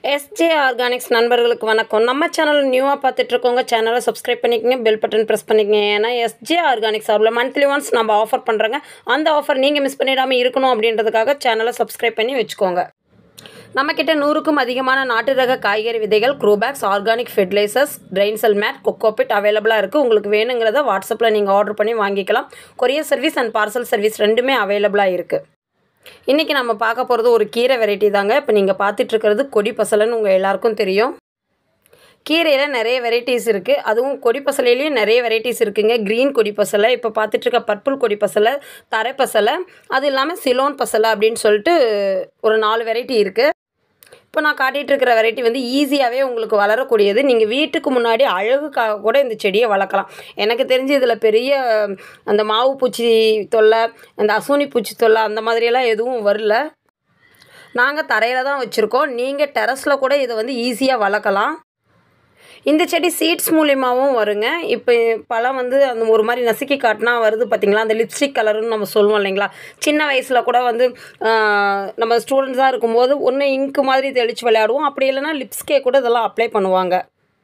SJ organics நண்பர்களுக்கு வணக்கம் நம்ம சேனல் நியூவாக பார்த்துட்டு இருக்கவங்க சேனலை சப்ஸ்கிரைப் பண்ணிக்கங்க பெல் பட்டன் ப்ரெஸ் பண்ணிக்கங்க ஏன்னா எஸ்ஜே ஆர்கானிக்ஸ் சார்பில் மந்த்லி ஒன்ஸ் நம்ம ஆஃபர் பண்ணுறோங்க அந்த ஆஃபர் நீங்கள் மிஸ் பண்ணிடாமல் இருக்கணும் அப்படின்றதுக்காக சேனலை சப்ஸ்கிரைப் பண்ணி வச்சுக்கோங்க நம்மக்கிட்ட நூறுக்கும் அதிகமான நாட்டு ரக காய்கறி விதைகள் க்ரூபேக்ஸ் ஆர்கானிக் ஃபெர்டிலைசர்ஸ் ட்ரைன்சல் மேட் கொக்கோபிட் அவைலபிளாக இருக்குது உங்களுக்கு வேணுங்கிறத வாட்ஸ்அப்பில் நீங்கள் ஆர்டர் பண்ணி வாங்கிக்கலாம் courier service and parcel service ரெண்டுமே அவைலபிளாக இருக்குது இன்றைக்கி நம்ம பார்க்க போகிறது ஒரு கீரை வெரைட்டி தாங்க இப்போ நீங்கள் பார்த்துட்டு இருக்கிறது கொடி பசலைன்னு உங்கள் எல்லாருக்கும் தெரியும் கீரையில் நிறைய வெரைட்டிஸ் இருக்குது அதுவும் கொடி பசலையிலையும் நிறைய வெரைட்டிஸ் இருக்குங்க க்ரீன் கொடி பசலை இப்போ பார்த்துட்டு இருக்க பர்பிள் கொடி பசலை தரை பசலை அது இல்லாமல் சிலோன் பசலை அப்படின்னு சொல்லிட்டு ஒரு நாலு வெரைட்டி இருக்குது இப்போ நான் காட்டிகிட்டு இருக்கிற வெரைட்டி வந்து ஈஸியாகவே உங்களுக்கு வளரக்கூடியது நீங்கள் வீட்டுக்கு முன்னாடி அழகுக்காக கூட இந்த செடியை வளர்க்கலாம் எனக்கு தெரிஞ்சு இதில் பெரிய அந்த மாவு பூச்சி தொல்லை அந்த அசூனி பூச்சி தொல்லை அந்த மாதிரியெல்லாம் எதுவும் வரல நாங்கள் தரையில் தான் வச்சுருக்கோம் நீங்கள் டெரஸில் கூட இதை வந்து ஈஸியாக வளர்க்கலாம் இந்த செடி சீட்ஸ் மூலியமாகவும் வருங்க இப்போ பழம் வந்து அந்த ஒரு மாதிரி நசுக்கி காட்டினா வருது பார்த்திங்களா அந்த லிப்ஸ்டிக் கலருன்னு நம்ம சொல்லுவோம் இல்லைங்களா சின்ன வயசில் கூட வந்து ஆஹ், நம்ம ஸ்டூடெண்ட்ஸாக இருக்கும்போது ஒன்று இங்கு மாதிரி தெளித்து விளையாடுவோம் அப்படி இல்லைன்னா லிப்ஸ்கே கூட இதெல்லாம் அப்ளை பண்ணுவாங்க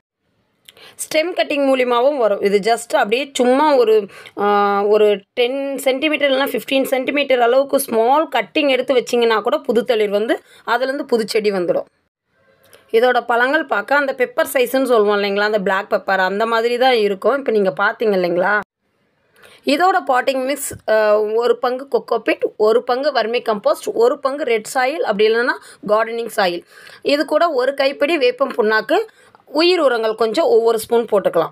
ஸ்டெம் கட்டிங் மூலியமாகவும் வரும் இது ஜஸ்ட் அப்படியே சும்மா ஒரு ஆஹ், ஒரு டென் சென்டிமீட்டர் இல்லைனா ஃபிஃப்டீன் சென்டிமீட்டர் அளவுக்கு ஸ்மால் கட்டிங் எடுத்து வச்சிங்கன்னா கூட புதுத்தளிர் வந்து அதுலேருந்து புது செடி வந்துடும் இதோட பழங்கள் பார்க்க அந்த பெப்பர் சைஸ்ன்னு சொல்லுவோம் இல்லைங்களா அந்த பிளாக் பெப்பர் அந்த மாதிரி தான் இருக்கும் இப்போ நீங்கள் பார்த்தீங்க இல்லைங்களா இதோட பாட்டிங் மிக்ஸ் ஒரு பங்கு கொக்கோபிட் ஒரு பங்கு வர்மி கம்போஸ்ட் ஒரு பங்கு ரெட் சாயில் அப்படி இல்லைன்னா கார்டனிங் சாயில் இது கூட ஒரு கைப்பிடி வேப்பம் புண்ணாக்கு உயிர் உரங்கள் கொஞ்சம் ஒவ்வொரு ஸ்பூன் போட்டுக்கலாம்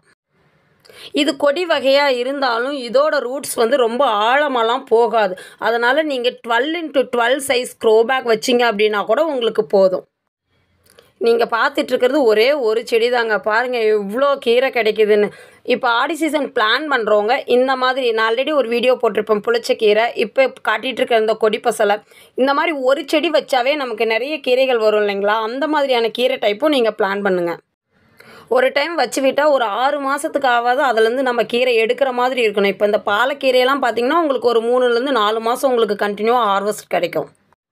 இது கொடி வகையாக இருந்தாலும் இதோட ரூட்ஸ் வந்து ரொம்ப ஆழமாலாம் போகாது அதனால் நீங்கள் twelve into twelve size grow bag வச்சிங்க அப்படின்னா கூட உங்களுக்கு போதும் நீங்கள் பார்த்துட்டு இருக்கிறது ஒரே ஒரு செடி தாங்க பாருங்கள் எவ்வளோ கீரை கிடைக்குதுன்னு இப்போ ஆடி சீசன் பிளான் பண்ணுறவங்க இந்த மாதிரி நான் ஆல்ரெடி ஒரு வீடியோ போட்டிருப்பேன் புளிச்ச கீரை இப்போ காட்டிகிட்டு இருக்க இந்த கொடி பசலை இந்த மாதிரி ஒரு செடி வச்சாவே நமக்கு நிறைய கீரைகள் வரும் இல்லைங்களா அந்த மாதிரியான கீரை டைப்பும் நீங்கள் பிளான் பண்ணுங்கள் ஒரு டைம் வச்சு விட்டால் ஒரு ஆறு மாதத்துக்கு ஆகாது அதுலேருந்து நம்ம கீரை எடுக்கிற மாதிரி இருக்கணும் இப்போ இந்த பாலக்கீரையெல்லாம் பார்த்தீங்கன்னா உங்களுக்கு ஒரு மூணுலேருந்து நாலு மாதம் உங்களுக்கு கண்டினியூவாக ஹார்வெஸ்ட் கிடைக்கும்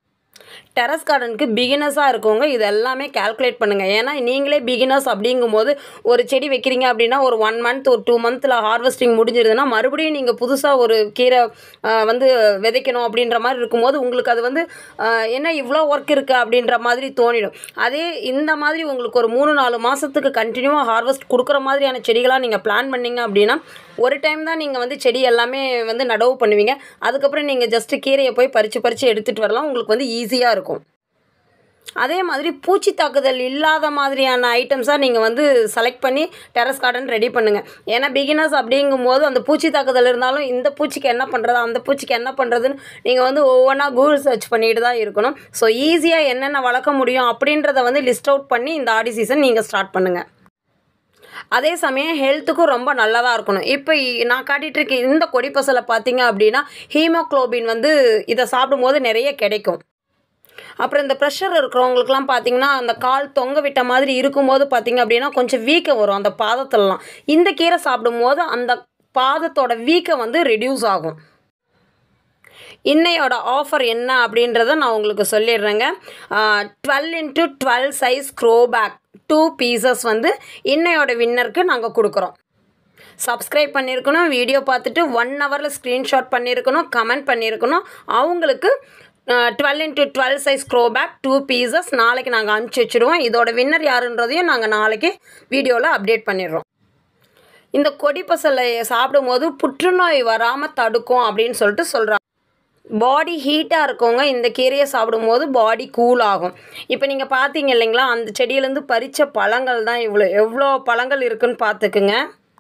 டெரஸ் கார்டனுக்கு பிகினர்ஸாக இருக்கவங்க இது எல்லாமே கால்குலேட் பண்ணுங்கள் ஏன்னா நீங்களே பிகினர்ஸ் அப்படிங்கும்போது ஒரு செடி வைக்கிறீங்க அப்படின்னா ஒரு ஒன் மந்த் ஒரு டூ மந்த்தில் ஹார்வெஸ்டிங் முடிஞ்சிருதுன்னா மறுபடியும் நீங்கள் புதுசாக ஒரு கீரை ஆஹ், வந்து விதைக்கணும் அப்படின்ற மாதிரி இருக்கும்போது உங்களுக்கு அது வந்து ஆஹ், என்ன இவ்வளோ ஒர்க் இருக்குது அப்படின்ற மாதிரி தோணிடும் அதே இந்த மாதிரி உங்களுக்கு ஒரு மூணு நாலு மாதத்துக்கு கண்டினியூவாக ஹார்வெஸ்ட் கொடுக்குற மாதிரியான செடிகளாக நீங்கள் பிளான் பண்ணீங்க அப்படின்னா ஒரு டைம் தான் நீங்கள் வந்து செடி எல்லாமே வந்து நடவு பண்ணுவீங்க அதுக்கப்புறம் நீங்கள் ஜஸ்ட்டு கீரையை போய் பறித்து பறித்து எடுத்துகிட்டு வரலாம் உங்களுக்கு வந்து ஈஸியாக இருக்கும் அதே மாதிரி பூச்சி தாக்குதல் இல்லாத மாதிரியான ஐட்டம்ஸாக நீங்கள் வந்து செலக்ட் பண்ணி டெரஸ் கார்டன் ரெடி பண்ணுங்கள் ஏன்னா பிகினர்ஸ் அப்படிங்கும்போது அந்த பூச்சி தாக்குதல் இருந்தாலும் இந்த பூச்சிக்கு என்ன பண்ணுறது அந்த பூச்சிக்கு என்ன பண்ணுறதுன்னு நீங்கள் வந்து ஒவ்வொன்றா கூகுள் சர்ச் பண்ணிட்டு தான் இருக்கணும் ஸோ ஈஸியாக என்னென்ன வளர்க்க முடியும் அப்படின்றத வந்து லிஸ்ட் அவுட் பண்ணி இந்த ஆடி சீசன் நீங்கள் ஸ்டார்ட் பண்ணுங்கள் அதே சமயம் ஹெல்த்துக்கும் ரொம்ப நல்லதாக இருக்கணும் இப்போ இ- நான் காட்டிகிட்டு இருக்க இந்த கொடி பசலை பார்த்தீங்க அப்படின்னா ஹீமோக்ளோபின் வந்து இதை சாப்பிடும்போது நிறைய கிடைக்கும் அப்புறம் இந்த ப்ரெஷர் இருக்கிறவங்களுக்குலாம் பார்த்தீங்கன்னா அந்த கால் தொங்க விட்ட மாதிரி இருக்கும்போது பார்த்தீங்க அப்படின்னா கொஞ்சம் வீக்கம் வரும் அந்த பாதத்துலலாம் இந்த கீரை சாப்பிடும்போது அந்த பாதத்தோட வீக்கம் வந்து ரெடியூஸ் ஆகும் இன்னையோட ஆஃபர் என்ன அப்படின்றத நான் உங்களுக்கு சொல்லிடுறேங்க twelve into twelve size grow bag two pieces வந்து இன்னையோட வின்னருக்கு நாங்கள் கொடுக்குறோம் சப்ஸ்கிரைப் பண்ணியிருக்கணும் வீடியோ பார்த்துட்டு ஒன் ஹவரில் ஸ்க்ரீன்ஷாட் பண்ணியிருக்கணும் கமெண்ட் பண்ணியிருக்கணும் அவங்களுக்கு twelve into twelve size grow bag two pieces நாளைக்கு நாங்கள் அனுப்பிச்சி வச்சுருவோம் இதோட வின்னர் யாருன்றதையும் நாங்கள் நாளைக்கு வீடியோவில் அப்டேட் பண்ணிடுறோம் இந்த கொடி பசலை சாப்பிடும்போது புற்றுநோய் வராமல் தடுக்கும் அப்படின்னு சொல்லிட்டு சொல்கிறாங்க பாடி ஹீட்டாக இருக்கவங்க இந்த கீரையை சாப்பிடும்போது பாடி கூல் ஆகும் இப்போ நீங்கள் பார்த்தீங்க இல்லைங்களா அந்த செடியிலேருந்து பறித்த பழங்கள் தான் இவ்வளோ எவ்வளோ பழங்கள் இருக்குன்னு பார்த்துக்குங்க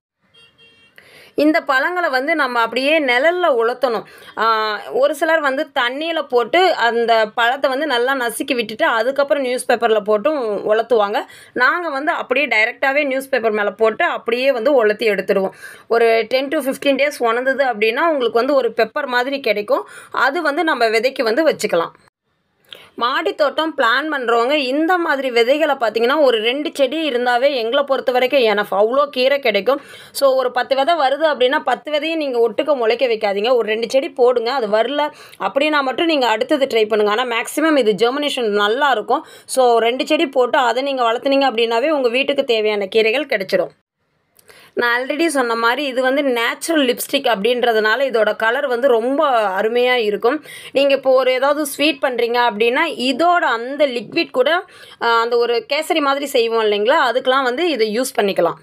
இந்த பழங்களை வந்து நம்ம அப்படியே நிழலில் உலர்த்தணும் ஆஹ் ஒரு சிலர் வந்து தண்ணியில் போட்டு அந்த பழத்தை வந்து நல்லா நசுக்கி விட்டுட்டு அதுக்கப்புறம் நியூஸ் பேப்பரில் போட்டும் உலர்த்துவாங்க நாங்கள் வந்து அப்படியே டைரெக்டாகவே நியூஸ் பேப்பர் மேலே போட்டு அப்படியே வந்து உலர்த்தி எடுத்துடுவோம் ஒரு டென் டு ஃபிஃப்டீன் டேஸ் உணர்ந்தது அப்படின்னா உங்களுக்கு வந்து ஒரு பெப்பர் மாதிரி கிடைக்கும் அது வந்து நம்ம விதைக்கு வந்து வச்சுக்கலாம் மாடி தோட்டம் பிளான் பண்ணுறவங்க இந்த மாதிரி விதைகளை பார்த்தீங்கன்னா ஒரு ரெண்டு செடி இருந்தாவே எங்களை பொறுத்த வரைக்கும் எனக்கு அவ்வளோ கீரை கிடைக்கும் ஸோ ஒரு பத்து விதை வருது அப்படின்னா பத்து விதையும் நீங்கள் ஒட்டுக்க முளைக்க வைக்காதீங்க ஒரு ரெண்டு செடி போடுங்க அது வரல அப்படின்னா மட்டும் நீங்கள் அடுத்தது ட்ரை பண்ணுங்கள் ஆனால் மேக்ஸிமம் இது ஜெர்மினேஷன் நல்லா இருக்கும் ஸோ ரெண்டு செடி போட்டு அதை நீங்கள் வளர்த்துனீங்க அப்படின்னாவே உங்கள் வீட்டுக்கு தேவையான கீரைகள் கிடைச்சிடும் நான் ஆல்ரெடி சொன்ன மாதிரி இது வந்து நேச்சுரல் லிப்ஸ்டிக் அப்படின்றதுனால இதோட கலர் வந்து ரொம்ப அருமையாக இருக்கும் நீங்கள் இப்போ ஒரு ஏதாவது ஸ்வீட் பண்ணுறீங்க அப்படின்னா இதோட அந்த லிக்விட் கூட ஆஹ், அந்த ஒரு கேசரி மாதிரி செய்வோம் இல்லைங்களா அதுக்கெலாம் வந்து இதை யூஸ் பண்ணிக்கலாம்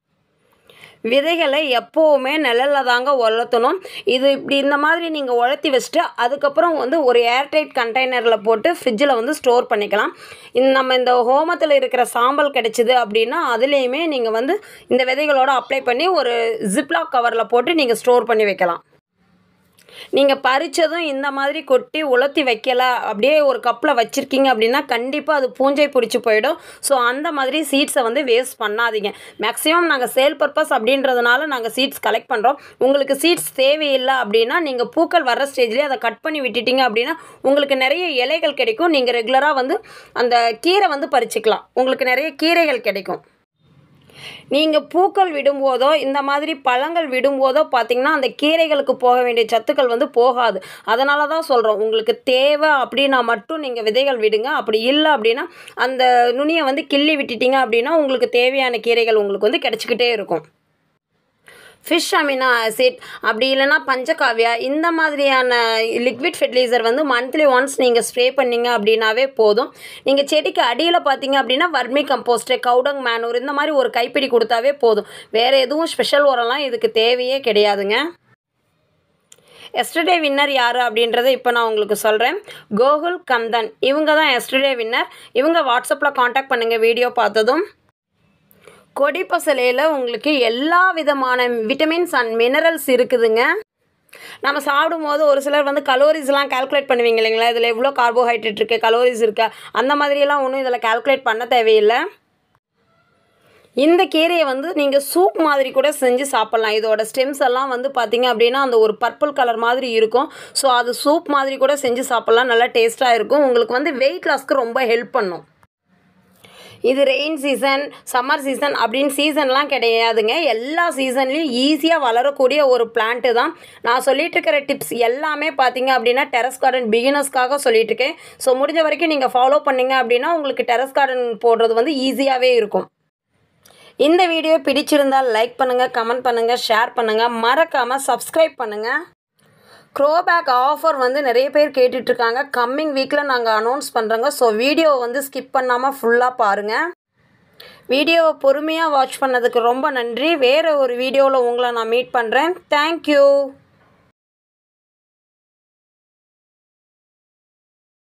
விதைகளை எப்போவுமே நிழல்ல தாங்க உலர்த்தணும் இது இப்படி இந்த மாதிரி நீங்கள் உலர்த்தி வச்சுட்டு அதுக்கப்புறம் வந்து ஒரு ஏர்டைட் கண்டெய்னரில் போட்டு ஃப்ரிட்ஜில் வந்து ஸ்டோர் பண்ணிக்கலாம் இந்த நம்ம இந்த ஹோமத்தில் இருக்கிற சாம்பல் கிடைச்சிது அப்படின்னா அதுலேயுமே நீங்கள் வந்து இந்த விதைகளோட அப்ளை பண்ணி ஒரு ஜிப்லாக் கவரில் போட்டு நீங்கள் ஸ்டோர் பண்ணி வைக்கலாம் நீங்கள் பறிச்சதும் இந்த மாதிரி கொட்டி உலர்த்தி வைக்கல அப்படியே ஒரு கப்பில் வச்சுருக்கீங்க அப்படின்னா கண்டிப்பாக அது பூஞ்சை பிடிச்சி போயிடும் ஸோ அந்த மாதிரி சீட்ஸை வந்து வேஸ்ட் பண்ணாதீங்க மேக்ஸிமம் நாங்கள் சேல் பர்பஸ் அப்படின்றதுனால நாங்கள் சீட்ஸ் கலெக்ட் பண்ணுறோம் உங்களுக்கு சீட்ஸ் தேவையில்லை அப்படின்னா நீங்கள் பூக்கள் வர ஸ்டேஜ்லேயே அதை கட் பண்ணி விட்டுட்டீங்க அப்படின்னா உங்களுக்கு நிறைய இலைகள் கிடைக்கும் நீங்கள் ரெகுலராக வந்து அந்த கீரை வந்து பறிச்சுக்கலாம் உங்களுக்கு நிறைய கீரைகள் கிடைக்கும் நீங்கள் பூக்கள் விடும்போதோ இந்த மாதிரி பழங்கள் விடும்போதோ பார்த்தீங்கன்னா அந்த கீரைகளுக்கு போக வேண்டிய சத்துக்கள் வந்து போகாது அதனால தான் சொல்கிறோம் உங்களுக்கு தேவை அப்படின்னா மட்டும் நீங்கள் விதைகள் விடுங்க அப்படி இல்லை அப்படின்னா அந்த நுனியை வந்து கிள்ளி விட்டுட்டீங்க அப்படின்னா உங்களுக்கு தேவையான கீரைகள் உங்களுக்கு வந்து கிடச்சிக்கிட்டே இருக்கும் ஃபிஷ் அமினோ ஆசிட் அப்படி இல்லைன்னா பஞ்சகாவியா இந்த மாதிரியான லிக்விட் ஃபெர்டிலைசர் வந்து மந்த்லி ஒன்ஸ் நீங்கள் ஸ்ப்ரே பண்ணீங்க அப்படின்னாவே போதும் நீங்கள் செடிக்கு அடியில் பார்த்தீங்க அப்படின்னா வர்மி கம்போஸ்ட்டு கவுடங் மேனூர் இந்த மாதிரி ஒரு கைப்பிடி கொடுத்தாவே போதும் வேறு எதுவும் ஸ்பெஷல் உரம்லாம் இதுக்கு தேவையே கிடையாதுங்க எஸ்டர்டே வின்னர் யார் அப்படின்றத இப்போ நான் உங்களுக்கு சொல்கிறேன் கோகுல் கந்தன் இவங்க தான் எஸ்டர்டே வின்னர் இவங்க வாட்ஸ்அப்பில் காண்டாக்ட் பண்ணுங்கள் வீடியோ பார்த்ததும் கொடி பசலையில் உங்களுக்கு எல்லா விதமான விட்டமின்ஸ் அண்ட் மினரல்ஸ் இருக்குதுங்க நம்ம சாப்பிடும்போது ஒரு சிலர் வந்து கலோரிஸ்லாம் கால்குலேட் பண்ணுவீங்க இல்லைங்களா இதில் எவ்வளோ கார்போஹைட்ரேட் இருக்குது கலோரிஸ் இருக்கா அந்த மாதிரியெல்லாம் ஒன்றும் இதில் கால்குலேட் பண்ண தேவையில்லை இந்த கீரையை வந்து நீங்கள் சூப் மாதிரி கூட செஞ்சு சாப்பிட்லாம் இதோட ஸ்டெம்ஸ் எல்லாம் வந்து பார்த்தீங்க அப்படின்னா அந்த ஒரு பர்பிள் கலர் மாதிரி இருக்கும் ஸோ அது சூப் மாதிரி கூட செஞ்சு சாப்பிட்லாம் நல்லா டேஸ்ட்டாக இருக்கும் உங்களுக்கு வந்து வெயிட் லாஸ்க்கு ரொம்ப ஹெல்ப் பண்ணும் இது ரெயின் சீசன் சம்மர் சீசன் அப்படின்னு சீசன்லாம் கிடையாதுங்க எல்லா சீசன்லேயும் ஈஸியாக வளரக்கூடிய ஒரு பிளான்ட்டு தான் நான் சொல்லிட்டு இருக்கிற டிப்ஸ் எல்லாமே பார்த்தீங்க அப்படின்னா டெரஸ் கார்டன் பிகினர்ஸ்க்காக சொல்லிட்டு இருக்கேன் ஸோ முடிஞ்ச வரைக்கும் நீங்கள் ஃபாலோ பண்ணீங்க அப்படின்னா உங்களுக்கு டெரஸ் கார்டன் போடுறது வந்து ஈஸியாகவே இருக்கும் இந்த வீடியோ பிடிச்சிருந்தால் லைக் பண்ணுங்கள் கமெண்ட் பண்ணுங்கள் ஷேர் பண்ணுங்கள் மறக்காமல் சப்ஸ்கிரைப் பண்ணுங்கள் க்ரோபேக் ஆஃபர் வந்து நிறைய பேர் கேட்டுட்ருக்காங்க கம்மிங் வீக்கில் நாங்கள் அனௌன்ஸ் பண்ணுறோங்க ஸோ வீடியோவை வந்து ஸ்கிப் பண்ணாமல் ஃபுல்லாக பாருங்கள் வீடியோவை பொறுமையாக வாட்ச் பண்ணதுக்கு ரொம்ப நன்றி வேறு ஒரு வீடியோவில் உங்களை நான் மீட் பண்ணுறேன் தேங்க்யூ